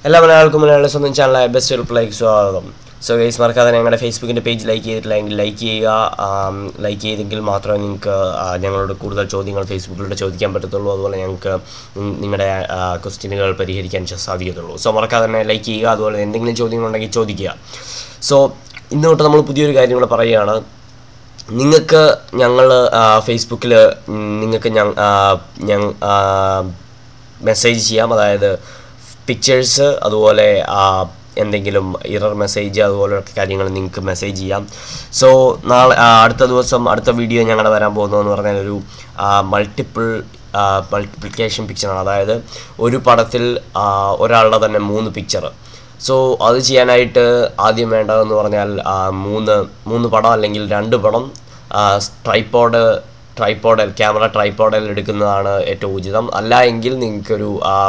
എല്ലാ മലയാളികൾക്കും മലയാളി സ്വന്തം ചാനലായ ബെസ്റ്റ് റിപ്ലൈക്ക് സ്വാഗതം സോ ഗൈസ് മറക്കാതെ ഞങ്ങളുടെ ഫേസ്ബുക്കിൻ്റെ പേജ് ലൈക്ക് ചെയ്തിട്ടില്ലെങ്കിൽ ലൈക്ക് ചെയ്യുക ലൈക്ക് ചെയ്തെങ്കിൽ മാത്രമേ നിങ്ങൾക്ക് ആ, ഞങ്ങളോട് കൂടുതൽ ചോദ്യങ്ങൾ ഫേസ്ബുക്കിലൂടെ ചോദിക്കാൻ പറ്റത്തുള്ളൂ അതുപോലെ ഞങ്ങൾക്ക് നി- നിങ്ങളുടെ ക്വസ്റ്റ്യനുകൾ പരിഹരിക്കാൻ ചെ- സാധിക്കത്തുള്ളൂ സോ മറക്കാതെ തന്നെ ലൈക്ക് ചെയ്യുക അതുപോലെ എന്തെങ്കിലും ചോദ്യങ്ങളുണ്ടെങ്കിൽ ചോദിക്കുക സോ ഇന്ന് തൊട്ട് നമ്മൾ പുതിയൊരു കാര്യം കൂടെ പറയുകയാണ് നിങ്ങൾക്ക് ഞങ്ങൾ ഫേസ്ബുക്കിൽ നിങ്ങൾക്ക് ഞങ്ങൾ മെസ്സേജ് ചെയ്യാം അതായത് പിക്ചേഴ്സ് അതുപോലെ ആ, എന്തെങ്കിലും ഇറർ മെസ്സേജ് അതുപോലെയുള്ള കാര്യങ്ങൾ നിങ്ങൾക്ക് മെസ്സേജ് ചെയ്യാം സോ നാളെ ആ, അടുത്ത ദിവസം അടുത്ത വീഡിയോ ഞങ്ങളുടെ വരാൻ പോകുന്നതെന്ന് പറഞ്ഞാൽ ഒരു മൾട്ടിപ്പിൾ മൾട്ടിപ്ലിക്കേഷൻ പിക്ചറാണ് അതായത് ഒരു പടത്തിൽ ആ, ഒരാളുടെ തന്നെ മൂന്ന് പിക്ചർ സോ അത് ചെയ്യാനായിട്ട് ആദ്യം വേണ്ടതെന്ന് പറഞ്ഞാൽ ആ, മൂന്ന് മൂന്ന് പടം അല്ലെങ്കിൽ രണ്ട് പടം ട്രൈപ്പോഡ് ട്രൈപ്പോഡിൽ ക്യാമറ ട്രൈപ്പോഡിൽ എടുക്കുന്നതാണ് ഏറ്റവും ഉചിതം അല്ല എങ്കിൽ നിങ്ങൾക്കൊരു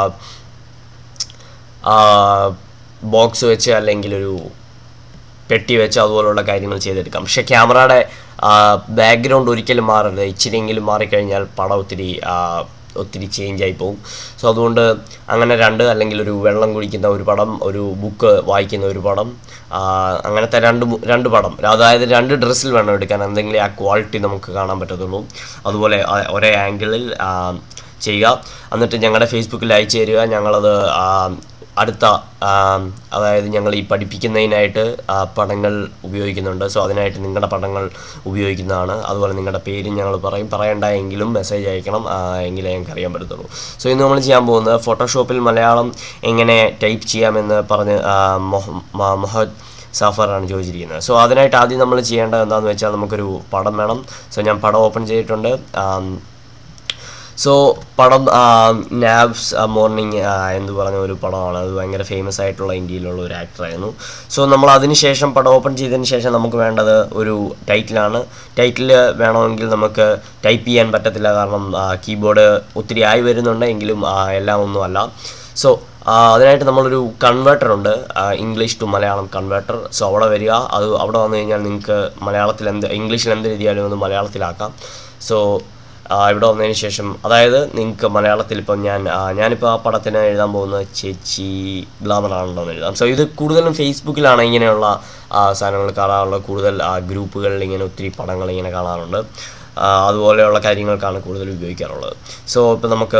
ബോക്സ് വെച്ച് അല്ലെങ്കിൽ ഒരു പെട്ടി വെച്ച് അതുപോലുള്ള കാര്യങ്ങൾ ചെയ്തെടുക്കാം പക്ഷെ ക്യാമറയുടെ ബാക്ക്ഗ്രൗണ്ട് ഒരിക്കലും മാറരുത് ഇച്ചിരിയെങ്കിലും മാറിക്കഴിഞ്ഞാൽ പടം ഒത്തിരി ആ, ഒത്തിരി ചേഞ്ച് ആയി പോകും സോ അതുകൊണ്ട് അങ്ങനെ രണ്ട് അല്ലെങ്കിൽ ഒരു വെള്ളം കുടിക്കുന്ന ഒരു പടം ഒരു ബുക്ക് വായിക്കുന്ന ഒരു പടം ആ, അങ്ങനത്തെ രണ്ട് മു- രണ്ട് പടം അതായത് രണ്ട് ഡ്രസ്സിൽ വേണം എടുക്കാൻ എന്തെങ്കിലും ആ ക്വാളിറ്റി നമുക്ക് കാണാൻ പറ്റത്തുള്ളൂ അതുപോലെ ആ- ഒരേ ആംഗിളിൽ ചെയ്യുക എന്നിട്ട് ഞങ്ങളുടെ ഫേസ്ബുക്കിൽ അയച്ചു തരിക ഞങ്ങളത് ആ, അടുത്ത ആ, അതായത് ഞങ്ങൾ ഈ പഠിപ്പിക്കുന്നതിനായിട്ട് ആ, പടങ്ങൾ ഉപയോഗിക്കുന്നുണ്ട് സോ അതിനായിട്ട് നിങ്ങളുടെ പടങ്ങൾ ഉപയോഗിക്കുന്നതാണ് അതുപോലെ നിങ്ങളുടെ പേരും ഞങ്ങൾ പറയും പറയണ്ട എങ്കിലും മെസ്സേജ് അയക്കണം ആ, എങ്കിലേ ഞങ്ങൾക്ക് അറിയാൻ പറ്റത്തുള്ളൂ സോ ഇന്ന് നമ്മൾ ചെയ്യാൻ പോകുന്നത് ഫോട്ടോഷോപ്പിൽ മലയാളം എങ്ങനെ ടൈപ്പ് ചെയ്യാമെന്ന് പറഞ്ഞ് ആ, മൊഹ- മ- മൊഹദ് സാഫറാണ് ചോദിച്ചിരിക്കുന്നത് സോ അതിനായിട്ട് ആദ്യം നമ്മൾ ചെയ്യേണ്ടത് എന്താണെന്ന് വെച്ചാൽ നമുക്കൊരു പടം വേണം സോ ഞാൻ പടം ഓപ്പൺ ചെയ്തിട്ടുണ്ട് ആം, സോ പടം നാബ്സ് മോർണിംഗ് എന്ന് പറഞ്ഞ ഒരു പടമാണ് അത് ഭയങ്കര ഫേമസ് ആയിട്ടുള്ള ഇന്ത്യയിലുള്ള ഒരു ആക്ടറായിരുന്നു സോ നമ്മൾ അതിന് ശേഷം പടം ഓപ്പൺ ചെയ്തതിന് ശേഷം നമുക്ക് വേണ്ടത് ഒരു ടൈറ്റിലാണ് ടൈറ്റിൽ വേണമെങ്കിൽ നമുക്ക് ടൈപ്പ് ചെയ്യാൻ പറ്റത്തില്ല കാരണം കീബോർഡ് ഒത്തിരി ആയി വരുന്നുണ്ട് എങ്കിലും ആ, എല്ലാം ഒന്നുമല്ല സോ അതിനായിട്ട് നമ്മളൊരു കൺവേർട്ടർ ഉണ്ട് English to Malayalam converter so അവിടെ വരിക അത് അവിടെ വന്നു കഴിഞ്ഞാൽ നിങ്ങൾക്ക് മലയാളത്തിൽ എന്ത് ഇംഗ്ലീഷിൽ എന്ത് എഴുതിയാലും ഒന്ന് മലയാളത്തിലാക്കാം സോ ആ, ഇവിടെ വന്നതിന് ശേഷം അതായത് നിങ്ങൾക്ക് മലയാളത്തിൽ ഇപ്പം ഞാൻ ആ, ഞാനിപ്പോൾ ആ പടത്തിന് എഴുതാൻ പോകുന്നത് ചേച്ചി ഗ്ലാമറാണല്ലോ എന്ന് എഴുതാം സോ ഇത് കൂടുതലും ഫേസ്ബുക്കിലാണ് ഇങ്ങനെയുള്ള ആ, സാധനങ്ങൾ കാണാറുള്ളത് കൂടുതൽ ആ, ഗ്രൂപ്പുകളിൽ ഇങ്ങനെ ഒത്തിരി പടങ്ങൾ ഇങ്ങനെ കാണാറുണ്ട് ആ, അതുപോലെയുള്ള കാര്യങ്ങൾക്കാണ് കൂടുതൽ ഉപയോഗിക്കാറുള്ളത് സോ ഇപ്പം നമുക്ക്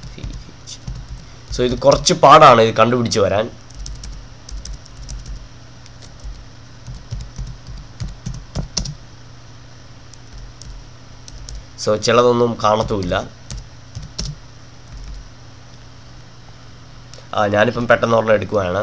സോ ഇത് കുറച്ച് പാടാണ് ഇത് കണ്ടുപിടിച്ച് വരാൻ സോ ചിലതൊന്നും കാണത്തുമില്ല ആ ഞാനിപ്പം പെട്ടെന്ന് ഒരെണ്ണം എടുക്കുവാണ്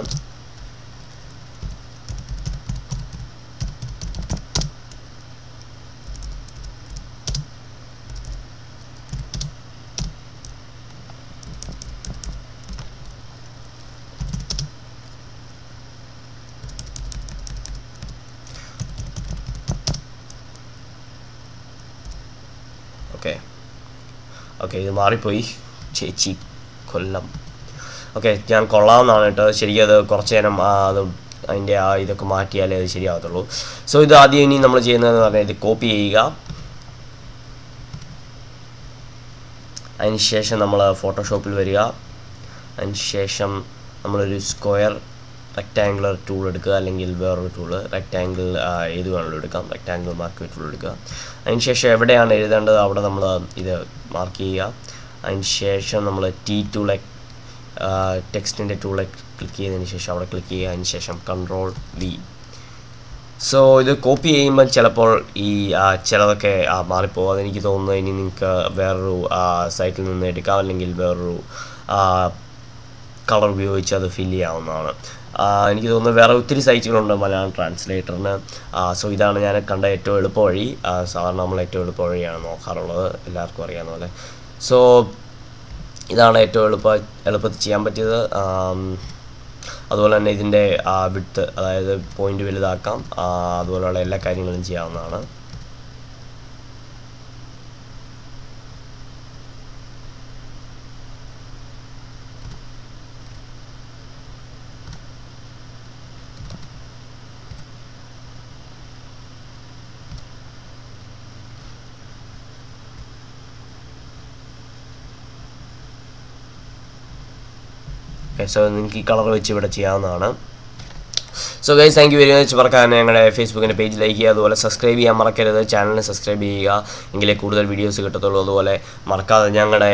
ഓക്കെ ഓക്കെ ഇത് മാറിപ്പോയി ചേച്ചി കൊല്ലം ഓക്കെ ഞാൻ കൊള്ളാമെന്നാണ് കേട്ടോ ശരിക്കും അത് കുറച്ച് നേരം ആ, അത് അതിൻ്റെ ആ ഇതൊക്കെ മാറ്റിയാലേ അത് ശരിയാകത്തുള്ളൂ സോ ഇത് ആദ്യം ഇനി നമ്മൾ ചെയ്യുന്നതെന്ന് പറഞ്ഞാൽ ഇത് കോപ്പി ചെയ്യുക അതിന് ശേഷം നമ്മൾ ഫോട്ടോഷോപ്പിൽ വരിക അതിന് ശേഷം നമ്മളൊരു സ്ക്വയർ റെക്റ്റാങ്കുലർ ടൂൾ എടുക്കുക അല്ലെങ്കിൽ വേറൊരു ടൂള് റെക്റ്റാങ്കിൾ ഏത് വേണമെങ്കിലും എടുക്കാം റെക്റ്റാങ്കിൾ മാർക്ക് ടൂൾ എടുക്കുക അതിന് ശേഷം എവിടെയാണ് എഴുതേണ്ടത് അവിടെ നമ്മൾ ഇത് മാർക്ക് ചെയ്യുക അതിന് ശേഷം നമ്മൾ ടി ടൂളെ ടെക്സ്റ്റിൻ്റെ ടൂളെ ക്ലിക്ക് ചെയ്തതിന് ശേഷം അവിടെ ക്ലിക്ക് ചെയ്യുക അതിന് ശേഷം കൺട്രോൾ വി സോ ഇത് കോപ്പി ചെയ്യുമ്പോൾ ചിലപ്പോൾ ഈ ആ, ചിലതൊക്കെ ആ, മാറിപ്പോകും അതെനിക്ക് തോന്നുന്നു ഇനി നിങ്ങൾക്ക് വേറൊരു സൈറ്റിൽ നിന്ന് എടുക്കാം അല്ലെങ്കിൽ വേറൊരു കളർ ഉപയോഗിച്ച് അത് ഫില്ല് ചെയ്യാവുന്നതാണ് ആ, എനിക്ക് തോന്നുന്നു വേറെ ഒത്തിരി സൈറ്റുകളുണ്ട് മലയാളം ട്രാൻസ്ലേറ്ററിന് സോ ഇതാണ് ഞാൻ കണ്ട ഏറ്റവും എളുപ്പ വഴി ആ, സാധാരണ നമ്മൾ ഏറ്റവും എളുപ്പ വഴിയാണ് നോക്കാറുള്ളത് എല്ലാവർക്കും അറിയാവുന്ന പോലെ സോ ഇതാണ് ഏറ്റവും എളുപ്പ എളുപ്പത്തിൽ ചെയ്യാൻ പറ്റിയത് ആം, അതുപോലെ തന്നെ ഇതിൻ്റെ വിട്ത്ത് അതായത് പോയിന്റ് വലുതാക്കാം ആ, അതുപോലെയുള്ള എല്ലാ കാര്യങ്ങളും ചെയ്യാവുന്നതാണ് ഓക്കെ സോ നിങ്ങൾക്ക് ഈ കളർ വെച്ച് ഇവിടെ ചെയ്യാവുന്നതാണ് so guys thank you very much മറക്കാൻ ഞങ്ങളുടെ ഫേസ്ബുക്കിൻ്റെ പേജ് ലൈക്ക് ചെയ്യുക അതുപോലെ സബ്സ്ക്രൈബ് ചെയ്യാൻ മറക്കരുത് ചാനലിന് സബ്സ്ക്രൈബ് ചെയ്യുക എങ്കിലേ കൂടുതൽ വീഡിയോസ് കിട്ടത്തുള്ളൂ അതുപോലെ മറക്കാതെ ഞങ്ങളുടെ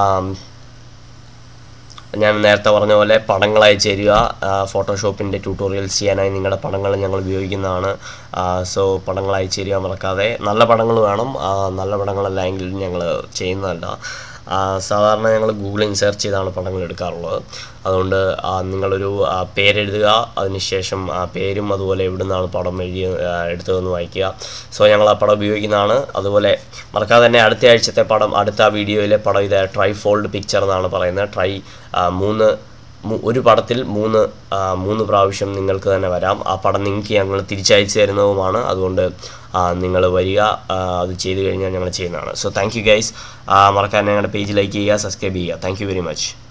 ഞാൻ നേരത്തെ പറഞ്ഞ പോലെ പടങ്ങൾ അയച്ചു തരിക ഫോട്ടോഷോപ്പിൻ്റെ ട്യൂട്ടോറിയൽസ് ചെയ്യാനായി നിങ്ങളുടെ പടങ്ങൾ ഞങ്ങൾ ഉപയോഗിക്കുന്നതാണ് സോ പടങ്ങൾ അയച്ചു തരിക മറക്കാതെ നല്ല പടങ്ങൾ വേണം ആ, നല്ല പടങ്ങളല്ല എങ്കിൽ ഞങ്ങൾ ചെയ്യുന്നതല്ല ആ, സാധാരണ ഞങ്ങൾ ഗൂഗിളിൽ സെർച്ച് ചെയ്താണ് പടങ്ങൾ എടുക്കാറുള്ളത് അതുകൊണ്ട് ആ, നിങ്ങളൊരു ആ, പേരെഴുതുക അതിനുശേഷം ആ പേരും അതുപോലെ എവിടെ നിന്നാണ് പടം എഴുതി ആ, എടുത്തതെന്ന് വായിക്കുക സോ ഞങ്ങൾ ആ പടം ഉപയോഗിക്കുന്നതാണ് അതുപോലെ മറക്കാതെ തന്നെ അടുത്ത ആഴ്ചത്തെ പടം അടുത്ത വീഡിയോയിലെ പടം ഇത് ട്രൈ ഫോൾഡ് പിക്ചർ എന്നാണ് പറയുന്നത് ട്രൈ ആ, മൂന്ന് മു- ഒരു പടത്തിൽ മൂന്ന് ആ, മൂന്ന് പ്രാവശ്യം നിങ്ങൾക്ക് തന്നെ വരാം ആ പടം നിങ്ങൾക്ക് ഞങ്ങൾ തിരിച്ചയച്ചു തരുന്നതുമാണ് അതുകൊണ്ട് നിങ്ങൾ വരിക ആ, അത് ചെയ്ത് കഴിഞ്ഞാൽ ഞങ്ങൾ ചെയ്യുന്നതാണ് സോ താങ്ക് യു ഗൈസ് മറക്കാൻ ഞങ്ങളുടെ പേജ് ലൈക്ക് ചെയ്യുക സബ്സ്ക്രൈബ് ചെയ്യുക താങ്ക് യു വെരി മച്ച്